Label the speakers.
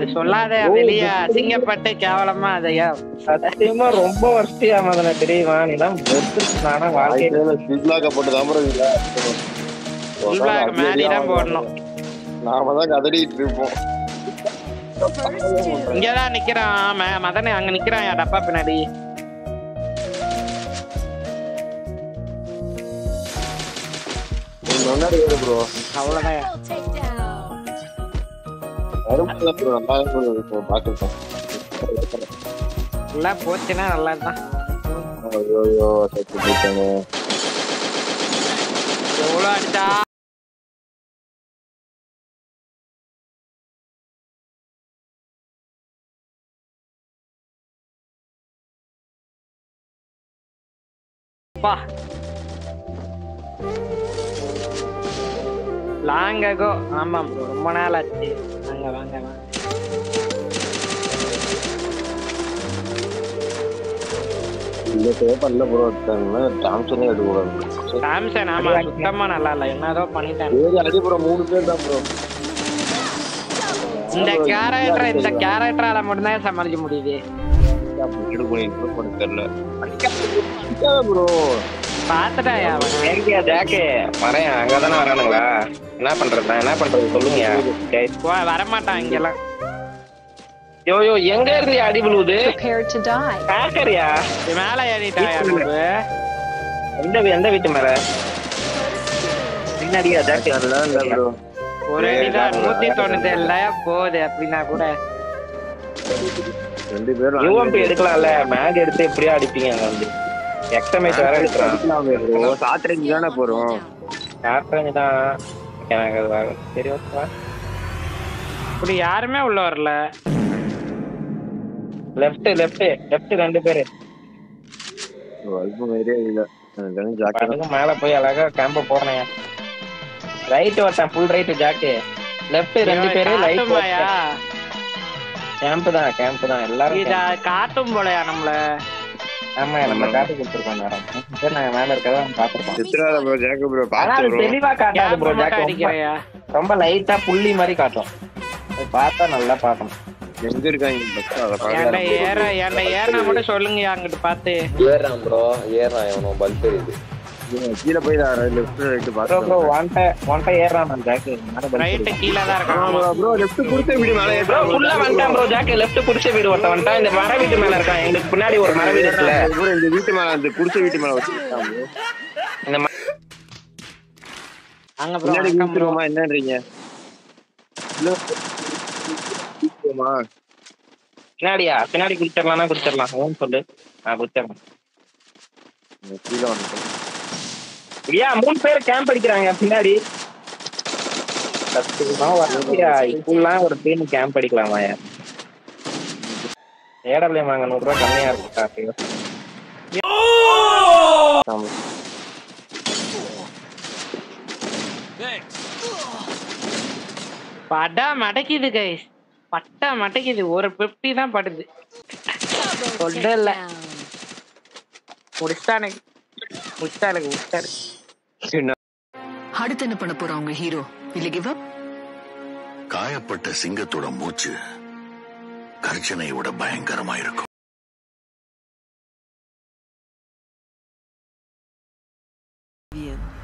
Speaker 1: அது சொல்லாத வெளிய அசிங்கப்பட்டு கேவலமா அதையா
Speaker 2: சத்தியமா ரொம்ப வருஷம் ஆமாதுண்ணா தெரியுமா நீலாம் நானா வாழ்க்கையில
Speaker 3: சிப்லாக்க போட்டு தான் bro இல்ல.
Speaker 1: உள்வாக மேடி தான் போடணும்
Speaker 3: நாம தான் கதறிட்டு இருப்போம்
Speaker 1: இங்கதான் நிக்கிறான் ம- மதனே அங்க நிக்கிறான் என் டப்பா பின்னாடி
Speaker 3: நீ முன்னாடி ஏறு ப்ரோ
Speaker 1: அவ்வளவுதான்
Speaker 3: வரும்போது ப்ரோ நல்லா இருக்கும் பாத்துருக்கோம்
Speaker 1: எல்லாம் போச்சுன்னா நல்லா தான்
Speaker 3: ஐயோ செத்து போயிட்டானே
Speaker 1: எவ்வளவு அடிச்சா பா லாங் அகோ ஆமாம் bro. ரொம்ப நாள் ஆச்சு வாங்க வாங்க வாங்க
Speaker 3: இல்ல பேப்பர்ல ப்ரோ எடுத்தாங்கன்னா டாம்சனே எடுக்கக்கூடாது
Speaker 1: சாம்சங் ஆமா சுத்தமா நல்லா இல்ல என்னதோ பண்ணிட்டாங்க
Speaker 3: சரி அடி ப்ரோ மூணு பேர் தான் ப்ரோ
Speaker 1: இந்த கேரக்டர் இந்த கேரக்டரால மட்டும்தான் சமாளிக்க முடியுது
Speaker 3: எடுக்கணும் இம்ப்ரூவ் பண்ண தெரியல ப்ரோ
Speaker 1: பாத்துட்டாயா அவன்
Speaker 2: எங்கயா ஜாக்கு வரேன் அங்கதானே வரானுங்களா என்ன பண்றது நான் என்ன பண்றது சொல்லுங்க guys.
Speaker 1: வா- வரமாட்டான் இங்கெல்லாம்
Speaker 2: யோ யோ எங்க இருந்து அடி விழுவுது
Speaker 4: Prepared to die.
Speaker 2: காக்கறியா
Speaker 1: இது மேல ஏறிட்டாயா நூறு
Speaker 2: எந்த வீ- எந்த வீட்டு மேல பின்னாடியா ஜாக்கு
Speaker 3: அதெல்லாம் இல்ல ப்ரோ
Speaker 1: ஒரு அடிதான் நூத்தி தொண்ணூத்தி ஏழுலயா போகுது அப்படின்னா கூட
Speaker 3: ரெண்டு பேரும்
Speaker 2: யூஎம்பி எடுக்கலாம்ல மேக் எடுத்து எப்படியா அடிப்பீங்க அங்க வந்து எக்ஸமைட் வேற எடுக்கிறான்
Speaker 3: ப்ரோ சாத்திரைக்கு தானே போறோம்
Speaker 2: கேப்டன் தான் எனக்கு அது வர- சரி ஓகேவா
Speaker 1: இப்படி யாருமே உள்ள வரல
Speaker 2: லெஃப்ட் லெஃப்ட் லெஃப்ட் ரெண்டு பேரு
Speaker 3: அல்பம் மாதிரியே இல்ல எனக்கு தெரிஞ்சு ஜாக்கிரதை
Speaker 2: அதுக்கு மேல போய் அழகா கேம்ப போறேன் ரைட் ஒருத்தன் ஃபுல் ரைட் ஜாக்கு லெஃப்ட் ரெண்டு பேரு லைட்
Speaker 1: காட்டுமாயா
Speaker 2: கேம்ப் தான் கேம்ப் தான் எல்லாரும்
Speaker 1: இத
Speaker 2: camp.
Speaker 1: காட்டும் போலயா நம்மள
Speaker 2: ஆமா நம்ம காட்டு கொடுத்துருக்கோம் நேரம் சரி நாங்க மேல இருக்கறத பாத்துருக்கோம்
Speaker 3: சித்ராத ப்ரோ ஜாக்கு ப்ரோ
Speaker 2: ஆனா
Speaker 3: பார்த்து
Speaker 2: அது
Speaker 3: ப்ரோ
Speaker 2: தெளிவா காட்டாது
Speaker 1: கேப்
Speaker 2: ப்ரோ
Speaker 1: மட்டும்
Speaker 2: ஜாக் ரொம்ப-
Speaker 1: அடிக்கிறையா
Speaker 2: ரொம்ப லைட்டா புள்ளி மாதிரி காட்டும் அது பார்த்தா நல்லா பார்க்கணும்
Speaker 3: எங்க இருக்காங்க பஸ் அதை
Speaker 1: என்கிட்ட
Speaker 3: பாக்க
Speaker 1: ஏற என்கிட்ட ஏறினா மட்டும் சொல்லுங்க அங்கிட்டு பார்த்து
Speaker 5: ஏறான் ப்ரோ ஏறான் இவனும் பல்ப் எரியுது
Speaker 3: கீழே போய் லெஃப்ட் ரைட்
Speaker 2: ப்ரோ
Speaker 3: பாத்து
Speaker 2: ப்ரோ ஒன்ட்ட ஒன்ட்ட ஏறான் நான் ஜாக்கு
Speaker 1: ரைட்டு கீழே தான் இருக்கான் ஆமா.
Speaker 3: ப்ரோ லெஃப்ட் குடுத்த வீடு மேல
Speaker 2: ப்ரோ ஃபுல்லா வந்துட்டான் ப்ரோ ஜாக்கு லெஃப்ட் புடிச்ச வீடு ஒருத்தன் வந்துட்டான் இந்த மர வீட்டு மேல இருக்கான் எங்களுக்கு பின்னாடி ஒரு மர வீடு இருக்குல்ல
Speaker 3: ப்ரோ இந்த வீட்டு மேல அந்த குடிசை வீட்டு மேல வச்சிருக்கான் ப்ரோ
Speaker 2: இந்த ம-
Speaker 1: அங்க bro,
Speaker 3: பின்னாடி
Speaker 1: வணக்கம் bro.
Speaker 3: வீட்டுமா என்னன்றீங்க இல்ல வீட்டுமா
Speaker 2: பின்னாடியா பின்னாடி குடிச்சிடலாம்னா குடிச்சிடலாம் ஓன் சொல்லு நான் குடிச்சிடலாம்
Speaker 3: கீழே வந்துட்டோம்
Speaker 2: ஐயா மூணு பேர் கேம்ப் அடிக்கிறாங்க பின்னாடி சத்தியமா வரலையா இப்பெல்லாம் ஒரு டீம் கேம்ப் அடிக்கலாமா ஏடபிள்யூ வாங்க நூறு ரூபாய் கம்மியா இருக்கு
Speaker 3: ஆமா.
Speaker 1: படா மடக்கிது கைஸ் பட்டா மடக்கிது ஒரு பிப்டி தான் படுது சொல்ல இல்ல முடிச்சிட்டானுக்கு முடிச்சிட்டானுக்கு முடிச்சிட்டாரு
Speaker 4: அடுத்து என்ன பண்ண போறோம் உங்க ஹீரோ இல்ல கிவ் அப்
Speaker 6: காயப்பட்ட சிங்கத்தோட மூச்சு கர்ஜனையை விட பயங்கரமா இருக்கும்
Speaker 4: you